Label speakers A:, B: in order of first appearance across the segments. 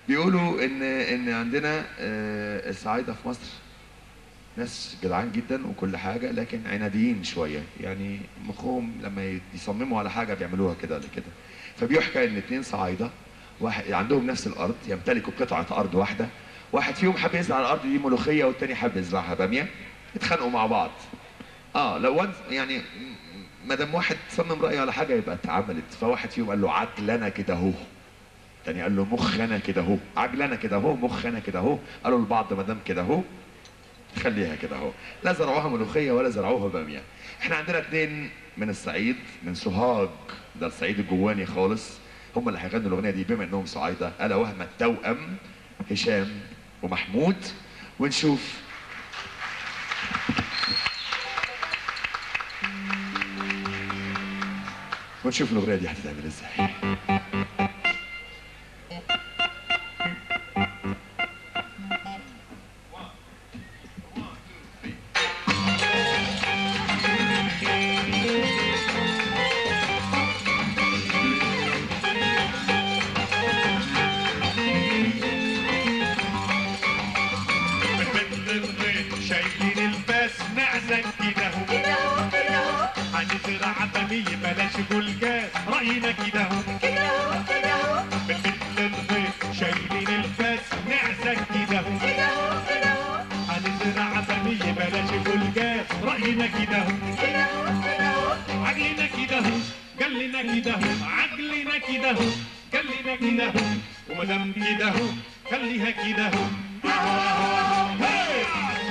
A: بيقولوا ان ان عندنا آه، الصعايده في مصر ناس جدعان جدا وكل حاجه لكن عناديين شويه يعني مخهم لما يصمموا على حاجه بيعملوها كده ولا كده فبيحكى ان اتنين صعايده واحد عندهم نفس الارض يمتلكوا قطعه ارض واحده واحد فيهم حب يزرع الارض دي ملوخيه والتاني حب يزرعها باميه اتخانقوا مع بعض اه لو وان يعني ما دام واحد صمم رايه على حاجه يبقى اتعملت فواحد فيهم قال له عجلنا كده اهو التاني قال له مخنا كده اهو عجلنا كده اهو مخنا كده اهو قالوا لبعض ما دام كده اهو خليها كده اهو لا زرعوها ملوخيه ولا زرعوها باميه احنا عندنا اتنين من الصعيد من سوهاج ده الصعيد الجواني خالص هم اللي هيغنوا الاغنيه دي بما انهم صعايده الا وهم التوأم هشام ومحمود ونشوف ونشوف الاغنيه دي هتتعمل ازاي
B: مثل الغيط شايلين الباس نعزك كده اهو
C: كده اهو كده اهو
B: هنزرع بامية بلاش بولجاز رأينا كده اهو
C: كده اهو كده اهو
B: مثل الغيط شايلين الباس نعزك كده اهو
C: كده اهو كده اهو
B: هنزرع بامية بلاش بولجاز رأينا كده اهو
C: كده اهو كده اهو
B: عقلنا كده اهو قال لنا كده اهو عقلنا كده اهو قال لنا كده اهو ومدام كده اهو خليها كده اهو هي!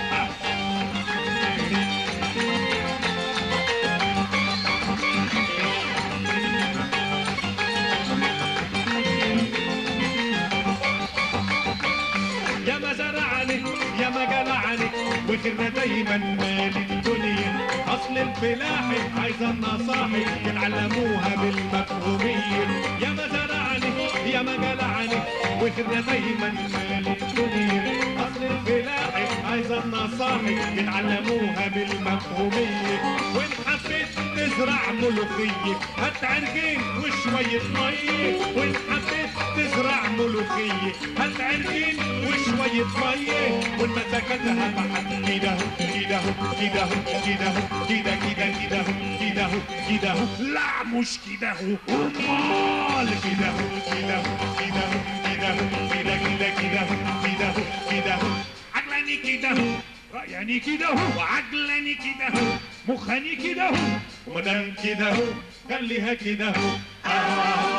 B: يا ما زرعني يا ما قلعني وخيرنا دايما مال الدنيا اصل الفلاحي عايزه النصاحي يتعلموها بالمفهوميه يا ما زرعني يا ما قلعني وخيرنا دايما مال الدنيا اصل الفلاحي عايزه النصاحي يتعلموها بالمفهوميه وان حبيت تزرع ملوخيه هات عرقين وشويه ميه وان حبيت تزرع ملوخيه هات عرقين وشويه ميه وان ما سكتها بحد كده اهو كده اهو كده اهو كده اهو كده كده كده اهو كده اهو كده اهو لا مش كده اهو امال كده اهو كده اهو كده اهو كده اهو كده كده كده اهو كده اهو كده اهو عقلاني كده اهو رأياني كده اهو وعقلاني كده اهو مخاني كده اهو ومدام كده اهو خليها كده اهو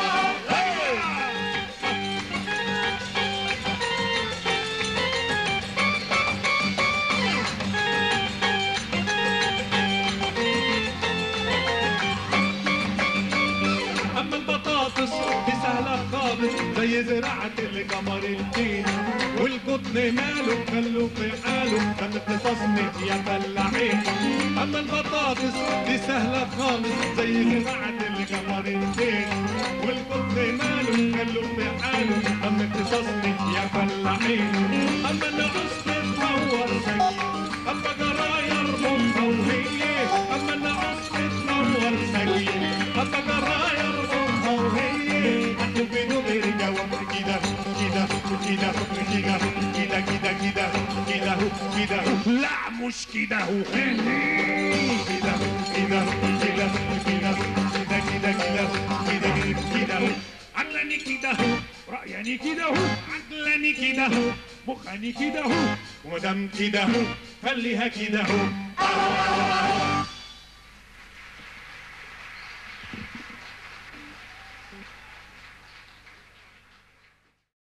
B: اما البطاطس دي سهله خالص زي زراعه القمر الدين والقطن ماله خلوه في حاله كان اختصاصني يا فلاحين اما البطاطس دي سهله خالص زي زراعه القمر الدين والقطن ماله خلوه في حاله كان اختصاصني يا فلاحين اما النعوس تتطور زي اما جراير مخه وهي اما النعوس تتطور زي اما جراير مخه وهي هتبنوا برجع كده كده كده كده كده كده كده كده كده لا مش كده هو كده كده كده كده كده كده كده كده كده عقلاني كده رأياني كده هو عقلاني كده هو مخاني كده هو ومدام كده هو خليها كده هو